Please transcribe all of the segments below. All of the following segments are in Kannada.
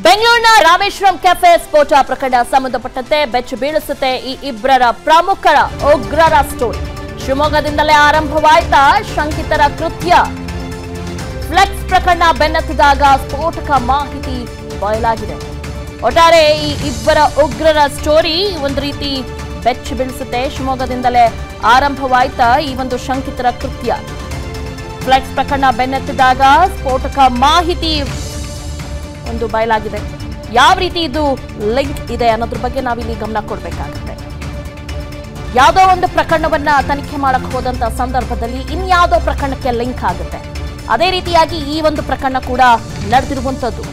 ಬೆಂಗಳೂರಿನ ರಾಮೇಶ್ವರಂ ಕೆಫೆ ಸ್ಫೋಟ ಪ್ರಕರಣ ಸಂಬಂಧಪಟ್ಟಂತೆ ಬೆಚ್ಚು ಬೀಳಿಸುತ್ತೆ ಈ ಇಬ್ಬರ ಪ್ರಮುಖರ ಉಗ್ರರ ಸ್ಟೋರಿ ಶಿವಮೊಗ್ಗದಿಂದಲೇ ಆರಂಭವಾಯ್ತಾ ಶಂಕಿತರ ಕೃತ್ಯ ಫ್ಲೆಕ್ಸ್ ಪ್ರಕರಣ ಬೆನ್ನತ್ತಿದಾಗ ಸ್ಫೋಟಕ ಮಾಹಿತಿ ಬಯಲಾಗಿದೆ ಒಟ್ಟಾರೆ ಈ ಇಬ್ಬರ ಉಗ್ರರ ಸ್ಟೋರಿ ಒಂದು ರೀತಿ ಬೆಚ್ಚು ಬೀಳಿಸುತ್ತೆ ಶಿವಮೊಗ್ಗದಿಂದಲೇ ಆರಂಭವಾಯ್ತಾ ಈ ಒಂದು ಶಂಕಿತರ ಕೃತ್ಯ ಫ್ಲೆಕ್ಸ್ ಪ್ರಕರಣ ಬೆನ್ನತ್ತಿದಾಗ ಸ್ಫೋಟಕ ಮಾಹಿತಿ ಒಂದು ಬಯಲಾಗಿದೆ ಯಾವ ರೀತಿ ಇದು ಲಿಂಕ್ ಇದೆ ಅನ್ನೋದ್ರ ಬಗ್ಗೆ ನಾವಿಲ್ಲಿ ಗಮನ ಕೊಡಬೇಕಾಗುತ್ತೆ ಯಾವುದೋ ಒಂದು ಪ್ರಕರಣವನ್ನ ತನಿಖೆ ಮಾಡಕ್ ಹೋದಂತ ಸಂದರ್ಭದಲ್ಲಿ ಇನ್ಯಾವುದೋ ಪ್ರಕರಣಕ್ಕೆ ಲಿಂಕ್ ಆಗುತ್ತೆ ಅದೇ ರೀತಿಯಾಗಿ ಈ ಒಂದು ಪ್ರಕರಣ ಕೂಡ ನಡೆದಿರುವಂತದ್ದು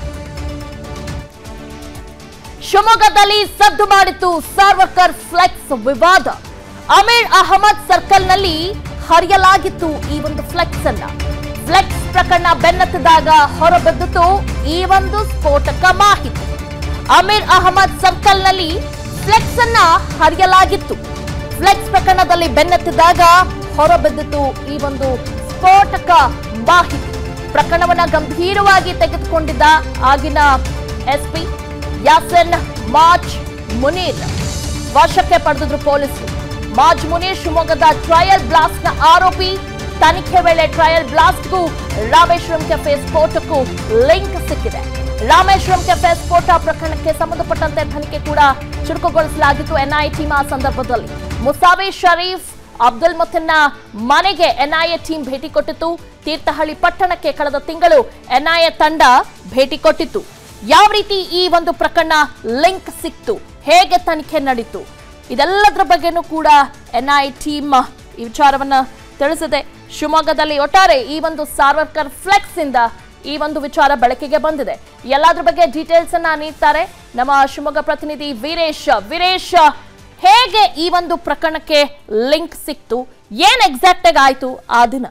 ಶಿವಮೊಗ್ಗದಲ್ಲಿ ಸದ್ದು ಮಾಡಿತ್ತು ಸಾರ್ವರ್ಕರ್ ಫ್ಲೆಕ್ಸ್ ವಿವಾದ ಅಮೀರ್ ಅಹಮದ್ ಸರ್ಕಲ್ನಲ್ಲಿ ಹರಿಯಲಾಗಿತ್ತು ಈ ಒಂದು ಫ್ಲೆಕ್ಸ್ ಅನ್ನ ಫ್ಲೆಕ್ಸ್ ಪ್ರಕರಣ ಬೆನ್ನತ್ತಿದಾಗ ಹೊರಬಿದ್ದಿತು ಈ ಒಂದು ಸ್ಫೋಟಕ ಮಾಹಿತಿ ಅಮೀರ್ ಅಹಮದ್ ಸರ್ಕಲ್ನಲ್ಲಿ ಫ್ಲೆಕ್ಸ್ ಅನ್ನ ಹರಿಯಲಾಗಿತ್ತು ಫ್ಲೆಕ್ಸ್ ಪ್ರಕರಣದಲ್ಲಿ ಬೆನ್ನತ್ತಿದಾಗ ಹೊರಬಿದ್ದಿತು ಈ ಒಂದು ಸ್ಫೋಟಕ ಮಾಹಿತಿ ಪ್ರಕರಣವನ್ನ ಗಂಭೀರವಾಗಿ ತೆಗೆದುಕೊಂಡಿದ್ದ ಆಗಿನ ಎಸ್ಪಿ ಯಾಸನ್ ಮಾಜ್ ಮುನೀರ್ ವಶಕ್ಕೆ ಪಡೆದಿದ್ರು ಪೊಲೀಸರು ಮಾಜ್ ಮುನೀರ್ ಶಿವಮೊಗ್ಗದ ಟ್ರಯಲ್ ಬ್ಲಾಸ್ಟ್ ನ ಆರೋಪಿ ತನಿಖೆ ವೇಳೆ ಟ್ರಯಲ್ ಬ್ಲಾಸ್ಟ್ಗೂ ರಾಮೇಶ್ವರಂ ಕೆಫೆ ಸ್ಫೋಟಕ್ಕೂ ಲಿಂಕ್ ಸಿಕ್ಕಿದೆ ರಾಮೇಶ್ವರಂ ಕೆಫೆ ಸ್ಫೋಟ ಪ್ರಕರಣಕ್ಕೆ ಸಂಬಂಧಪಟ್ಟಂತೆ ತನಿಖೆ ಕೂಡ ಚುರುಕುಗೊಳಿಸಲಾಗಿತ್ತು ಎನ್ಐಎ ಟೀಮ್ ಆ ಸಂದರ್ಭದಲ್ಲಿ ಮುಸಾವಿ ಶರೀಫ್ ಅಬ್ದುಲ್ ಮುತ್ತನ್ನ ಮನೆಗೆ ಎನ್ಐಎ ಟೀಮ್ ಭೇಟಿ ಕೊಟ್ಟಿತ್ತು ತೀರ್ಥಹಳ್ಳಿ ಪಟ್ಟಣಕ್ಕೆ ಕಳೆದ ತಿಂಗಳು ಎನ್ಐಎ ತಂಡ ಭೇಟಿ ಕೊಟ್ಟಿತ್ತು ಯಾವ ರೀತಿ ಈ ಒಂದು ಪ್ರಕರಣ ಲಿಂಕ್ ಸಿಕ್ತು ಹೇಗೆ ತನಿಖೆ ನಡೀತು ಇದೆಲ್ಲದರ ಬಗ್ಗೆನೂ ಕೂಡ ಎನ್ಐ ಟೀಮ್ ಈ ವಿಚಾರವನ್ನ ತಿಳಿಸಿದೆ ಶಿವಮೊಗ್ಗದಲ್ಲಿ ಒಟ್ಟಾರೆ ಈ ಒಂದು ಸಾರ್ವರ್ಕರ್ ಫ್ಲೆಕ್ಸ್ ಇಂದ ಈ ಒಂದು ವಿಚಾರ ಬೆಳಕಿಗೆ ಬಂದಿದೆ ಎಲ್ಲದ್ರ ಬಗ್ಗೆ ಡೀಟೇಲ್ಸ್ ಅನ್ನ ನೀಡ್ತಾರೆ ನಮ್ಮ ಶಿವಮೊಗ್ಗ ಪ್ರತಿನಿಧಿ ವೀರೇಶ್ ವೀರೇಶ್ ಹೇಗೆ ಈ ಒಂದು ಪ್ರಕರಣಕ್ಕೆ ಲಿಂಕ್ ಸಿಕ್ತು ಏನ್ ಎಕ್ಸಾಕ್ಟ್ ಆಗಿ ಆಯ್ತು ಆ ದಿನ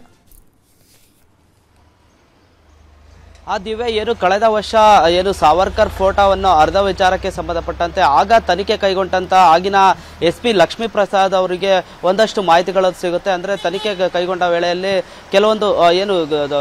ಆ ದಿವ್ಯ ಏನು ಕಳೆದ ವರ್ಷ ಏನು ಸಾವರ್ಕರ್ ಫೋಟೋವನ್ನು ಅರ್ಧ ವಿಚಾರಕ್ಕೆ ಸಂಬಂಧಪಟ್ಟಂತೆ ಆಗ ತನಿಖೆ ಕೈಗೊಂಡಂತ ಆಗಿನ ಎಸ್ ಪಿ ಲಕ್ಷ್ಮೀ ಪ್ರಸಾದ್ ಅವರಿಗೆ ಒಂದಷ್ಟು ಮಾಹಿತಿಗಳು ಸಿಗುತ್ತೆ ಅಂದ್ರೆ ತನಿಖೆ ಗ- ಕೈಗೊಂಡ ವೇಳೆಯಲ್ಲಿ ಕೆಲವೊಂದು ಆ, ಏನು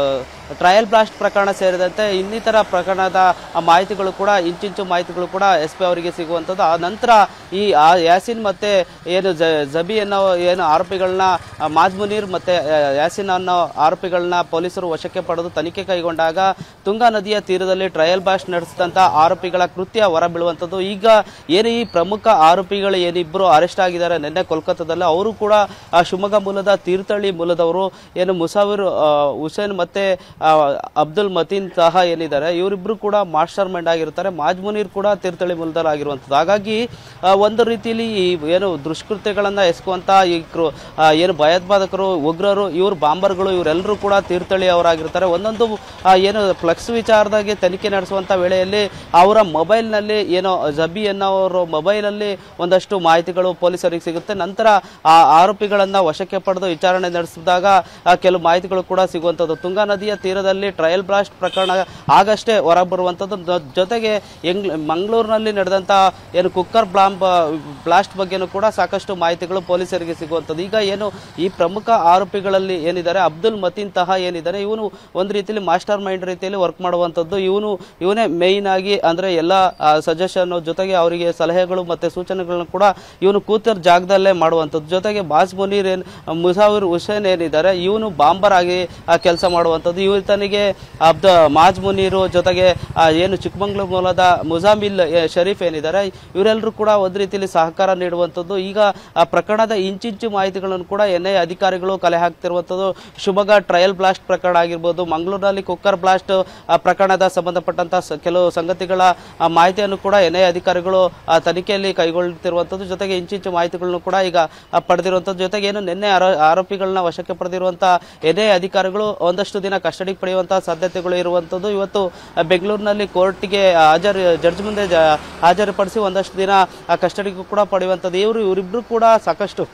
ಟ್ರಯಲ್ ಬ್ಲಾಸ್ಟ್ ಪ್ರಕರಣ ಸೇರಿದಂತೆ ಇನ್ನಿತರ ಪ್ರಕರಣದ ಆ ಮಾಹಿತಿಗಳು ಕೂಡ ಇಂಚಿಂಚು ಮಾಹಿತಿಗಳು ಕೂಡ ಎಸ್ ಪಿ ಅವರಿಗೆ ಸಿಗುವಂಥದ್ದು ಆ ನಂತರ ಈ ಆ ಯಾಸಿನ್ ಮತ್ತೆ ಏನು ಜ ಜಬಿ ಅನ್ನೋ ಏನು ಆರೋಪಿಗಳನ್ನ ಆ, ಮಾಜ್ ಮುನೀರ್ ಮತ್ತೆ ಆ, ಯಾಸಿನ್ ಅನ್ನೋ ಆರೋಪಿಗಳನ್ನ ಪೊಲೀಸರು ವಶಕ್ಕೆ ಪಡೆದು ತನಿಖೆ ಕೈಗೊಂಡಾಗ ತುಂಗಾ ನದಿಯ ತೀರದಲ್ಲಿ ಟ್ರಯಲ್ ಬ್ಲಾಸ್ಟ್ ನಡೆಸಿದಂತ ಆರೋಪಿಗಳ ಕೃತ್ಯ ಹೊರಬೀಳುವಂಥದ್ದು ಈಗ ಏನು ಈ ಪ್ರಮುಖ ಆರೋಪಿಗಳು ಏನಿಬ್ಬರು ಅರೆಸ್ಟ್ ಆಗಿದ್ದಾರೆ ನಿನ್ನೆ ಕೋಲ್ಕತ್ತಾದಲ್ಲಿ ಅವರು ಕೂಡ ಆ, ಶಿವಮೊಗ್ಗ ಮೂಲದ ತೀರ್ಥಹಳ್ಳಿ ಮೂಲದವರು ಏನು ಮುಸಾವಿರ್ ಆ, ಹುಸೇನ್ ಮತ್ತೆ ಆ, ಅಬ್ದುಲ್ ಮತೀನ್ ಸಹ ಏನಿದ್ದಾರೆ ಇವರಿಬ್ರು ಕೂಡ ಮಾಸ್ಟರ್ ಮೈಂಡ್ ಆಗಿರ್ತಾರೆ ಮಾಜ್ ಮುನೀರ್ ಕೂಡ ತೀರ್ಥಹಳ್ಳಿ ಮೂಲದಲ್ಲಿ ಆಗಿರುವಂಥದ್ದು ಹಾಗಾಗಿ ಆ, ಒಂದು ರೀತಿಯಲ್ಲಿ ಈ ಏನು ದುಷ್ಕೃತ್ಯಗಳನ್ನ ಎಸಗುವಂತ ಈ ಕೃ- ಆ, ಏನು ಭಯೋತ್ಪಾದಕರು ಉಗ್ರರು ಇವ್ರು ಬಾಂಬರ್ಗಳು ಇವರೆಲ್ಲರೂ ಕೂಡ ತೀರ್ಥಹಳ್ಳಿ ಅವರಾಗಿರ್ತಾರೆ ಒಂದೊಂದು ಆ, ಏನು ಫ್ಲಕ್ಸ್ ವಿಚಾರದಾಗೆ ತನಿಖೆ ನಡೆಸುವಂತ ವೇಳೆಯಲ್ಲಿ ಅವರ ಮೊಬೈಲ್ನಲ್ಲಿ ಏನೋ ಜಬಿ ಅನ್ನೋರು ಮೊಬೈಲಲ್ಲಿ ಒಂದಷ್ಟು ಮಾಹಿತಿಗಳು ಪೊಲೀಸರಿಗೆ ಸಿಗುತ್ತೆ ನಂತರ ಆ ಆರೋಪಿಗಳನ್ನ ವಶಕ್ಕೆ ಪಡೆದು ವಿಚಾರಣೆ ನಡೆಸಿದಾಗ ಆ, ಕೆಲವು ಮಾಹಿತಿಗಳು ಕೂಡ ಸಿಗುವಂಥದ್ದು ತುಂಗಾ ನದಿಯ ತೀರದಲ್ಲಿ ಟ್ರಯಲ್ ಬ್ಲಾಸ್ಟ್ ಪ್ರಕರಣ ಆಗಷ್ಟೇ ಹೊರಬರುವಂಥದ್ದು ಜೊ- ಜೊತೆಗೆ ಎಂಗ್ ಮಂಗಳೂರಿನಲ್ಲಿ ನಡೆದಂತ ಏನು ಕುಕ್ಕರ್ ಬ್ಲಾಂಬ್ ಬ್ಲಾಸ್ಟ್ ಬಗ್ಗೆನೂ ಕೂಡ ಸಾಕಷ್ಟು ಮಾಹಿತಿಗಳು ಪೊಲೀಸರಿಗೆ ಸಿಗುವಂಥದ್ದು ಈಗ ಏನು ಈ ಪ್ರಮುಖ ಆರೋಪಿಗಳಲ್ಲಿ ಏನಿದ್ದಾರೆ ಅಬ್ದುಲ್ ಮತೀನ್ ತಹ ಏನಿದ್ದಾರೆ ಇವನು ಒಂದು ರೀತಿಯಲ್ಲಿ ಮಾಸ್ಟರ್ ಮೈಂಡ್ ರೀತಿಯಲ್ಲಿ ವರ್ಕ್ ಮಾಡುವಂಥದ್ದು ಇವನು ಇವನೇ ಮೇಯ್ನ್ ಆಗಿ ಅಂದ್ರೆ ಎಲ್ಲ ಸಜೆಷನ್ ಜೊತೆಗೆ ಅವರಿಗೆ ಸಲಹೆಗಳು ಮತ್ತೆ ಸೂಚನೆಗಳನ್ನು ಕೂಡ ಇವನು ಕೂತಿರೋ ಜಾಗದಲ್ಲೇ ಮಾಡುವಂಥದ್ದು ಜೊತೆಗೆ ಬಾಸ್ ಮುನೀರ್ ಏನ್ ಮುಸಾವಿರ್ ಹುಸೇನ್ ಏನಿದ್ದಾರೆ ಇವನು ಬಾಂಬರ್ ಆಗಿ ಕೆಲಸ ಮಾಡುವಂಥದ್ದು ಇವತನಿಗೆ ಅಬ್ದ ಮಾಜ್ ಮುನೀರು ಜೊತೆಗೆ ಆ, ಏನು ಚಿಕ್ಕಮಂಗ್ಳೂರು ಮೂಲದ ಮುಜಾಮಿಲ್ ಎ, ಶರೀಫ್ ಏನಿದ್ದಾರೆ ಇವರೆಲ್ಲರೂ ಕೂಡ ಒಂದು ರೀತಿಯಲ್ಲಿ ಸಹಕಾರ ನೀಡುವಂಥದ್ದು ಈಗ ಆ ಪ್ರಕರಣದ ಇಂಚಿಂಚು ಮಾಹಿತಿಗಳನ್ನು ಕೂಡ ಎನ್ ಐ ಅಧಿಕಾರಿಗಳು ಕಲೆ ಹಾಕ್ತಿರುವಂಥದ್ದು ಶಿವಮೊಗ್ಗ ಟ್ರಯಲ್ ಬ್ಲಾಸ್ಟ್ ಪ್ರಕರಣ ಆಗಿರ್ಬೋದು ಮಂಗಳೂರಿನಲ್ಲಿ ಕುಕ್ಕರ್ ಬ್ಲಾಸ್ಟ್ ಆ, ಪ್ರಕರಣದ ಸಂಬಂಧಪಟ್ಟಂತ ಸ- ಕೆಲವು ಸಂಗತಿಗಳ ಆ, ಮಾಹಿತಿಯನ್ನು ಕೂಡ ಎನ್ ಐ ಅಧಿಕಾರಿಗಳು ಆ, ತನಿಖೆಯಲ್ಲಿ ಕೈಗೊಳ್ಳುತ್ತಿರುವಂಥದ್ದು ಜೊತೆಗೆ ಇಂಚಿಂಚು ಮಾಹಿತಿಗಳನ್ನು ಕೂಡ ಈಗ ಆ, ಪಡೆದಿರುವಂಥದ್ದು ಜೊತೆಗೆ ಏನು ನಿನ್ನೆ ಆರೋ- ಆರೋಪಿಗಳನ್ನ ವಶಕ್ಕೆ ಪಡೆದಿರುವಂತ ಎನ್ ಐ ಅಧಿಕಾರಿಗಳು ಒಂದಷ್ಟು ದಿನ ಕಸ್ಟಡಿಗೆ ಪಡೆಯುವಂತಹ ಸಾಧ್ಯತೆಗಳು ಇರುವಂಥದ್ದು ಇವತ್ತು ಆ, ಬೆಂಗಳೂರಿನಲ್ಲಿ ಕೋರ್ಟ್ಗೆ ಹಾಜರು ಜಡ್ಜ್ ಮುಂದೆ ಜ- ಹಾಜರುಪಡಿಸಿ ಒಂದಷ್ಟು ದಿನ ಆ ಕಸ್ಟಡಿಗೂ ಕೂಡ ಪಡೆಯುವಂಥದ್ದು ಇವರು ಇವರಿಬ್ರು ಕೂಡ ಸಾಕಷ್ಟು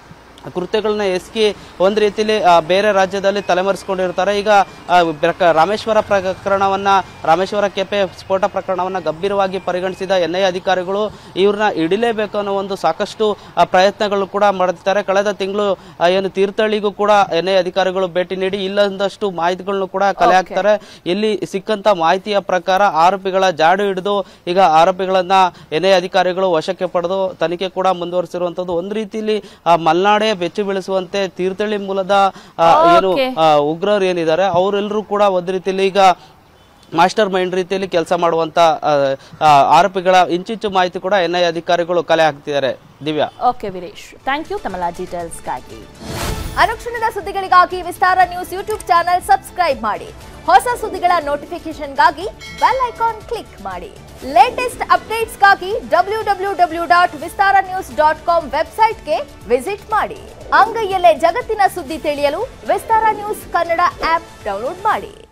ಕೃತ್ಯಗಳನ್ನ ಎಸ್ಕಿ ಒಂದು ರೀತಿಲಿ ಆ, ಬೇರೆ ರಾಜ್ಯದಲ್ಲಿ ತಲೆಮರೆಸ್ಕೊಂಡಿರ್ತಾರೆ ಈಗ ಆ, ಪ್ರಕ- ರಾಮೇಶ್ವರ ಪ್ರಕರಣವನ್ನ ರಾಮೇಶ್ವರ ಕೆಪೆ ಸ್ಫೋಟ ಪ್ರಕರಣವನ್ನ ಗಂಭೀರವಾಗಿ ಪರಿಗಣಿಸಿದ ಎನ್ ಐ ಅಧಿಕಾರಿಗಳು ಇವ್ರನ್ನ ಹಿಡಿಲೇಬೇಕು ಅನ್ನೋ ಒಂದು ಸಾಕಷ್ಟು ಆ, ಪ್ರಯತ್ನಗಳು ಕೂಡ ಮಾಡ್ತಾರೆ ಕಳೆದ ತಿಂಗಳು ಏನು ತೀರ್ಥಹಳ್ಳಿಗೂ ಕೂಡ ಎನ್ ಐ ಅಧಿಕಾರಿಗಳು ಭೇಟಿ ನೀಡಿ ಇಲ್ಲೊಂದಷ್ಟು ಮಾಹಿತಿಗಳನ್ನು ಕೂಡ ಕಲೆ ಹಾಕ್ತಾರೆ ಇಲ್ಲಿ ಸಿಕ್ಕಂತ ಮಾಹಿತಿಯ ಪ್ರಕಾರ ಆರೋಪಿಗಳ ಜಾಡು ಹಿಡಿದು ಈಗ ಆರೋಪಿಗಳನ್ನ ಎನ್ ಐ ಅಧಿಕಾರಿಗಳು ವಶಕ್ಕೆ ಪಡೆದು ತನಿಖೆ ಕೂಡ ಮುಂದುವರಿಸಿರುವಂತದ್ದು ಒಂದು ರೀತಿಯಲ್ಲಿ ಆ, ಮಲ್ನಾಡೆ ಬೆಚ್ಚು ಬೀಳಿಸುವಂತೆ ತೀರ್ಥಹಳ್ಳಿ ಮೂಲದ ಆ, ಏನು Okay. ಆ, ಉಗ್ರರು ಏನಿದ್ದಾರೆ ಅವರೆಲ್ಲರೂ ಕೂಡ ಒಂದು ರೀತಿಯಲ್ಲಿ ಈಗ ಮಾಸ್ಟರ್ ಮೈಂಡ್ ರೀತಿಯಲ್ಲಿ ಕೆಲಸ ಮಾಡುವಂತ ಆ, ಆ, ಆರೋಪಿಗಳ ಇಂಚಿಂಚು ಮಾಹಿತಿ ಕೂಡ ಎನ್ ಐ ಅಧಿಕಾರಿಗಳು ಕಲೆ ಹಾಕ್ತಿದ್ದಾರೆ Divya okay Veeresh thank you ತಮ್ಮ ಡೀಟೇಲ್ಸ್ಗಾಗಿ ಅನುಕ್ಷಣದ ಸುದ್ದಿಗಳಿಗಾಗಿ Vistara news YouTube channel subscribe ಮಾಡಿ ಹೊಸ ಸುದ್ದಿಗಳ ನೋಟಿಫಿಕೇಶನ್ಗಾಗಿ ಬೆಲ್ ಐಕಾನ್ ಕ್ಲಿಕ್ ಮಾಡಿ ಲೇಟೆಸ್ಟ್ ಅಪ್ಡೇಟ್ಸ್ಗಾಗಿ W W W dot Vistara news dot com ವೆಬ್ಸೈಟ್ಗೆ ವಿಸಿಟ್ ಮಾಡಿ ಅಂಗೈಯಲ್ಲೇ ಜಗತ್ತಿನ ಸುದ್ದಿ ತಿಳಿಯಲು Vistara news Kannada app download ಮಾಡಿ